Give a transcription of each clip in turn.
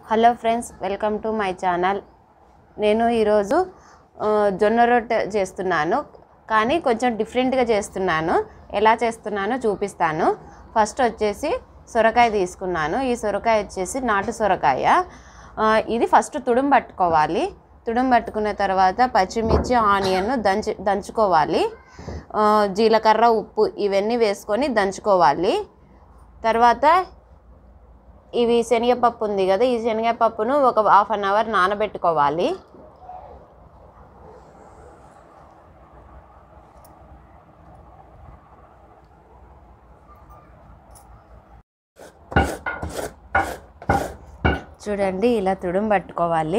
Hello friends welcome to my channel నేను ఈరోజు ఆ, జొన్న రొట్టె చేస్తున్నాను కానీ కొంచెం డిఫరెంట్గా చేస్తున్నాను ఎలా చేస్తున్నానో చూపిస్తాను ఫస్ట్ వచ్చేసి సొరకాయ తీసుకున్నాను ఈ సొరకాయ వచ్చేసి నాటు సొరకాయ ఆ, ఇది ఫస్ట్ తుడుం పట్టుకోవాలి తుడుం పట్టుకున్న తర్వాత పచ్చిమిర్చి ఆనియన్ దంచి దంచుకోవాలి ఆ, జీలకర్ర ఉప్పు ఇవన్నీ వేసుకొని దంచుకోవాలి తర్వాత ఇవి శనగపప్పు ఉంది కదా ఈ శనగపప్పును ఒక హాఫ్ అన్ అవర్ నానబెట్టుకోవాలి చూడండి ఇలా తుడుం పట్టుకోవాలి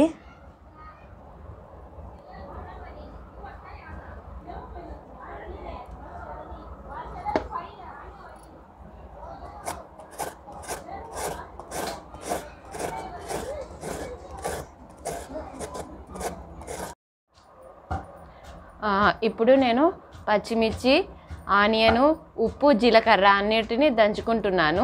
ఆ, ఇప్పుడు నేను పచ్చిమిర్చి ఆనియను ఉప్పు జీలకర్ర అన్నిటిని దంచుకుంటున్నాను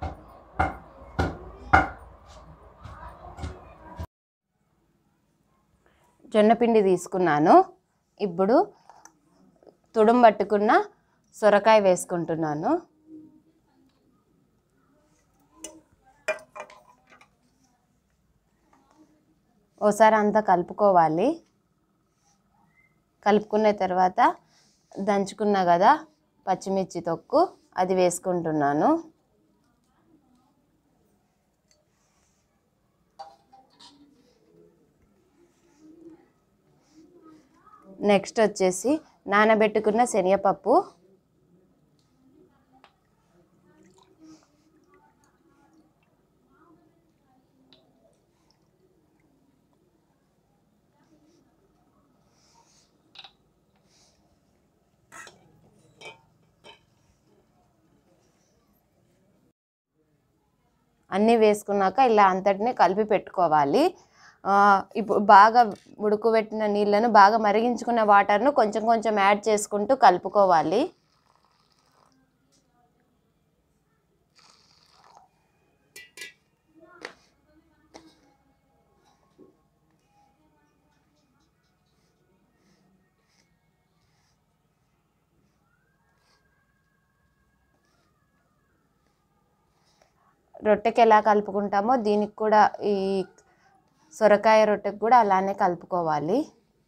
జొన్నపిండి తీసుకున్నాను ఇప్పుడు తుడుం పట్టుకున్న సొరకాయ వేసుకుంటున్నాను ఓసారి అంతా కలుపుకోవాలి కలుపుకున్న తర్వాత దంచుకున్నా కదా పచ్చిమిర్చి తొక్కు అది వేసుకుంటున్నాను నెక్స్ట్ వచ్చేసి నానబెట్టుకున్న శనగపప్పు అన్నీ వేసుకున్నాక ఇలా అంతటిని కలిపి పెట్టుకోవాలి ఆ, ఇప్పుడు బాగా ఉడకబెట్టిన నీళ్ళను బాగా మరిగించుకున్న వాటర్ను కొంచెం కొంచెం యాడ్ చేసుకుంటూ కలుపుకోవాలి రొట్టెకి ఎలా కలుపుకుంటామో దీనికి కూడా ఈ సొరకాయ రొట్టెకి కూడా అలానే కలుపుకోవాలి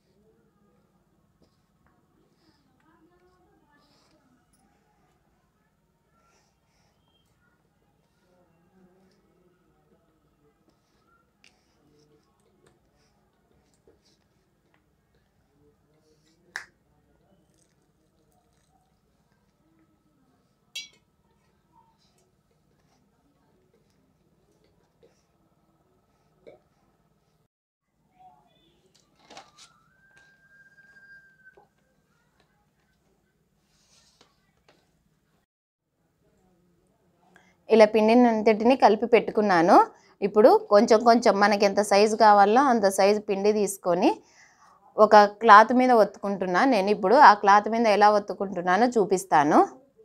ఇలా పిండిని అంతటిని కలిపి పెట్టుకున్నాను ఇప్పుడు కొంచెం కొంచెం మనకి ఎంత సైజు కావాలో అంత సైజు పిండి తీసుకొని ఒక క్లాత్ మీద ఒత్తుకుంటున్నా నేను ఇప్పుడు ఆ క్లాత్ మీద ఎలా ఒత్తుకుంటున్నానో చూపిస్తాను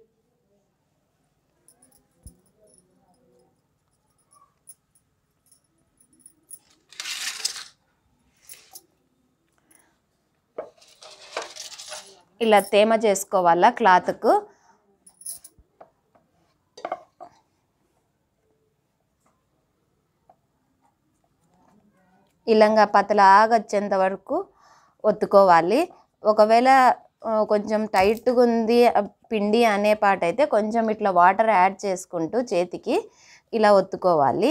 ఇలా తేమ చేసుకోవాలా క్లాత్కు ఇలాగా పతలాగా వచ్చేంత వరకు ఒత్తుకోవాలి ఒకవేళ ఆ, కొంచెం టైట్గా ఉంది ఆ, పిండి అనే పాట అయితే కొంచెం ఇట్లా వాటర్ యాడ్ చేసుకుంటూ చేతికి ఇలా ఒత్తుకోవాలి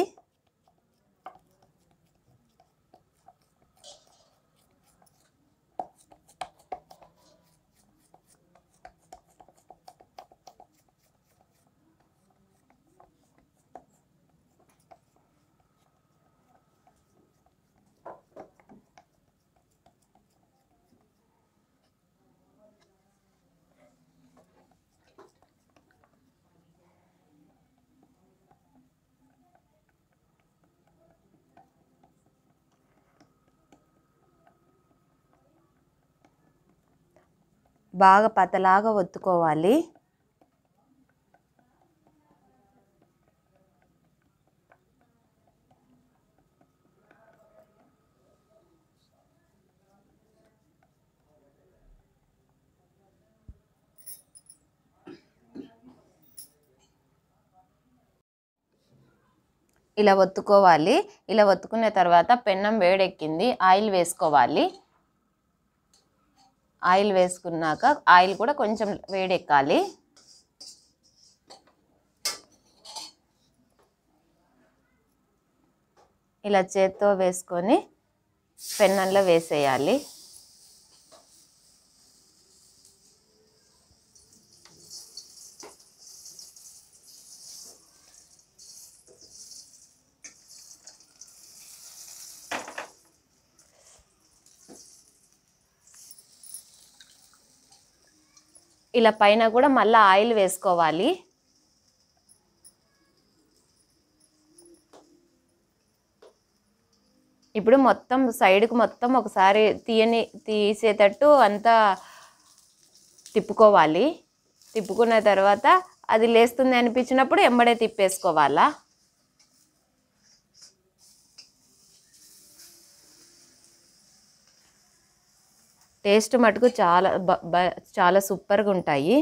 బాగా పతలాగా ఒత్తుకోవాలి ఇలా ఒత్తుకోవాలి ఇలా ఒత్తుకున్న తర్వాత పెన్నం వేడెక్కింది ఆయిల్ వేసుకోవాలి ఆయిల్ వేసుకున్నాక ఆయిల్ కూడా కొంచెం వేడెక్కాలి ఇలా చేత్తో వేసుకొని పెన్నంలో వేసేయాలి ఇలా పైన కూడా మళ్ళీ ఆయిల్ వేసుకోవాలి ఇప్పుడు మొత్తం సైడ్కి మొత్తం ఒకసారి తీయని తీసేటట్టు అంతా తిప్పుకోవాలి తిప్పుకున్న తర్వాత అది లేస్తుంది అనిపించినప్పుడు ఎంబడే తిప్పేసుకోవాలా టేస్ట్ మటుకు చాలా బ బ- చాలా సూపర్గా ఉంటాయి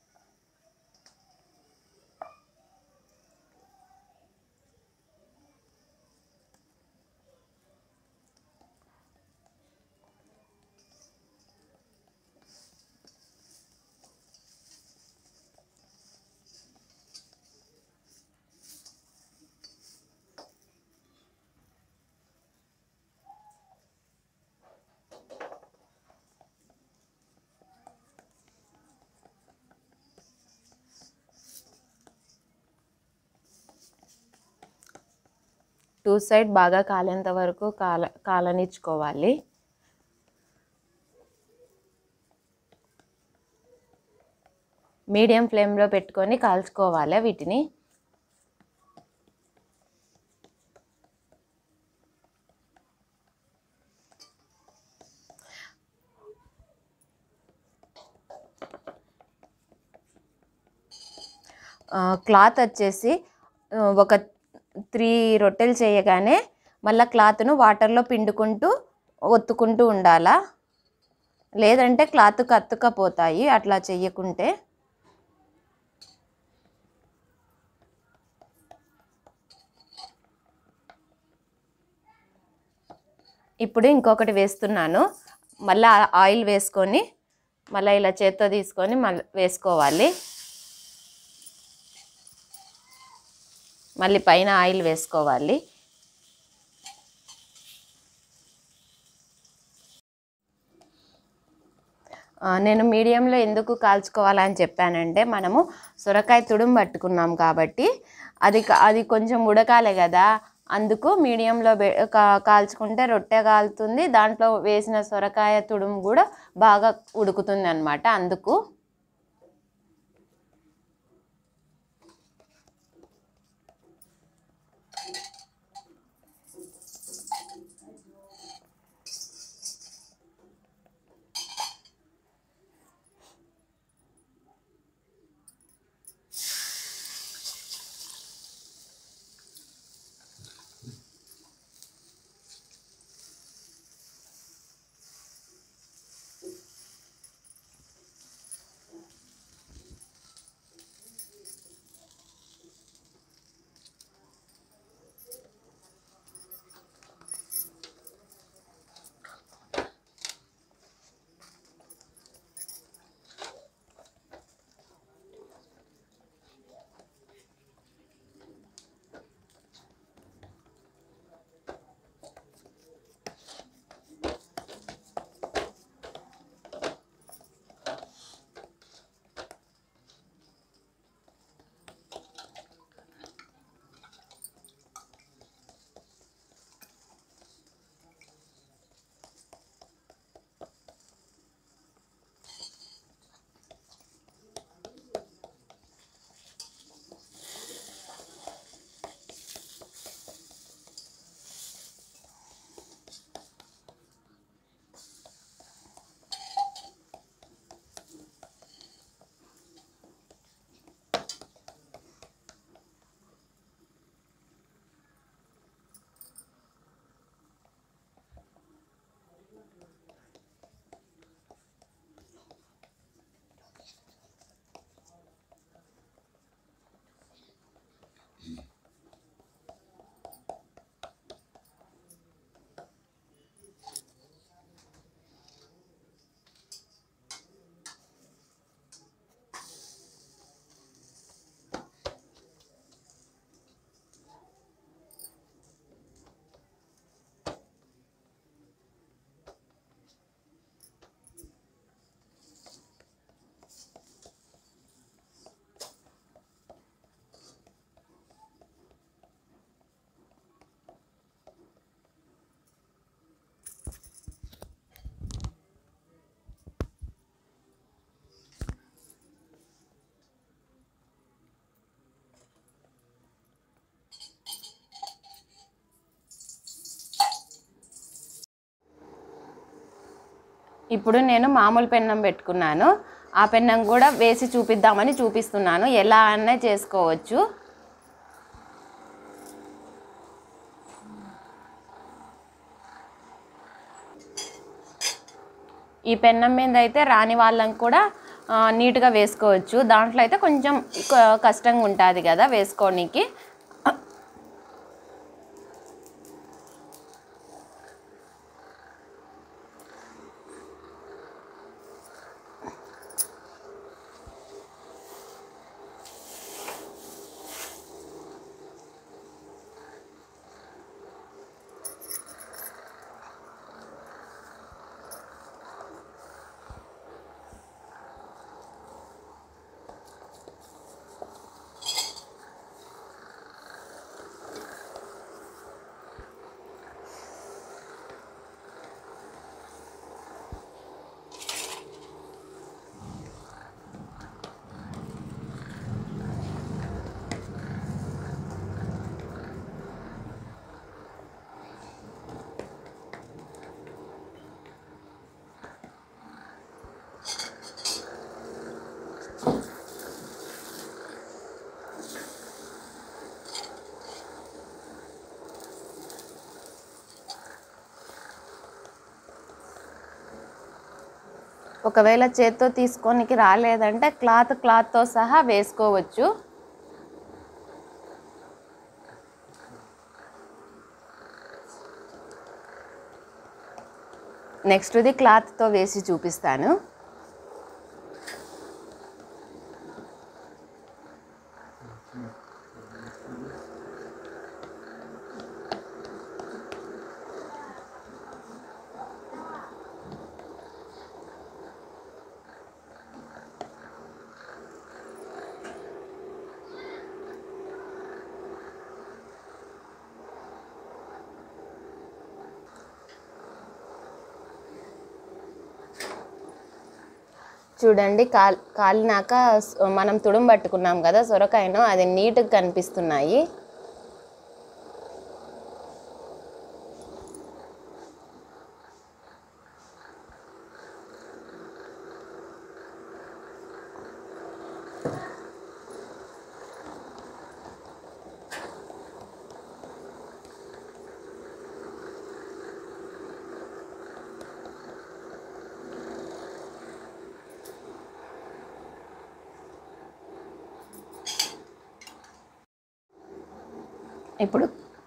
టూ సైడ్ బాగా కాలేంత వరకు కాల కాలనిచ్చుకోవాలి మీడియం ఫ్లేమ్లో పెట్టుకొని కాల్చుకోవాలి వీటిని ఆ, క్లాత్ వచ్చేసి ఆ, ఒక త్రీ రొట్టెలు చేయగానే మళ్ళీ క్లాత్ను వాటర్లో పిండుకుంటూ ఒత్తుకుంటూ ఉండాలా లేదంటే క్లాత్ కత్తుకపోతాయి అట్లా చెయ్యకుంటే ఇప్పుడు ఇంకొకటి వేస్తున్నాను మళ్ళీ ఆయిల్ వేసుకొని మళ్ళీ ఇలా చేత్తో తీసుకొని మళ్ళీ వేసుకోవాలి మళ్ళీ పైన ఆయిల్ వేసుకోవాలి ఆ, నేను మీడియంలో ఎందుకు కాల్చుకోవాలని చెప్పానంటే మనము సొరకాయ తుడుం పట్టుకున్నాం కాబట్టి అది క- అది కొంచెం ఉడకాలి కదా అందుకు మీడియంలో బె- కా- కాల్చుకుంటే రొట్టె కాలుతుంది దాంట్లో వేసిన సొరకాయ తుడుము కూడా బాగా ఉడుకుతుంది అనమాట అందుకు ఇప్పుడు నేను మామూలు పెన్నం పెట్టుకున్నాను ఆ పెన్నం కూడా వేసి చూపిద్దామని చూపిస్తున్నాను ఎలా అన్నా చేసుకోవచ్చు ఈ పెన్నం మీద అయితే రాని వాళ్ళని కూడా ఆ, నీట్గా వేసుకోవచ్చు దాంట్లో అయితే కొంచెం క- కష్టంగా ఉంటుంది కదా వేసుకోనికి ఒకవేళ చేత్తో తీసుకోనికి రాలేదంటే క్లాత్ క్లాత్తో సహా వేసుకోవచ్చు నెక్స్ట్ది క్లాత్తో వేసి చూపిస్తాను చూడండి కాల్ కాలినాక స- మనం తుడుము పట్టుకున్నాం కదా సొరకాయను అది నీట్గా కనిపిస్తున్నాయి ఇప్పుడు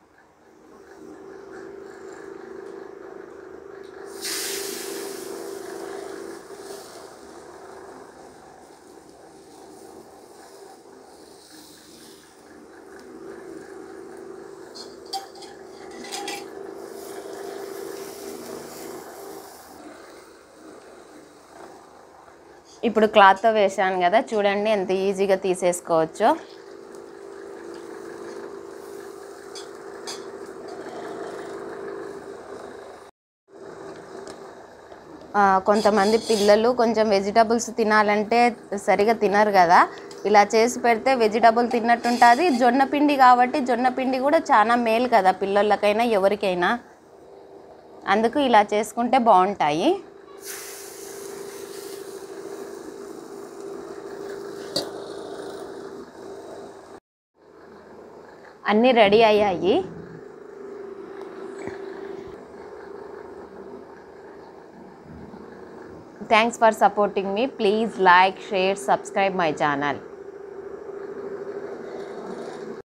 ఇప్పుడు క్లాత్తో వేసాను కదా చూడండి ఎంత ఈజీగా తీసేసుకోవచ్చో ఆ, కొంతమంది పిల్లలు కొంచెం వెజిటబుల్స్ తినాలంటే సరిగా తినరు కదా ఇలా చేసి పెడితే వెజిటబుల్ తిన్నట్టు ఉంటుంది జొన్న పిండి కాబట్టి జొన్న పిండి కూడా చాలా మేలు కదా పిల్లలకైనా ఎవరికైనా అందుకు ఇలా చేసుకుంటే బాగుంటాయి అన్నీ రెడీ అయ్యాయి Thanks for supporting me. Please like, share, subscribe my channel.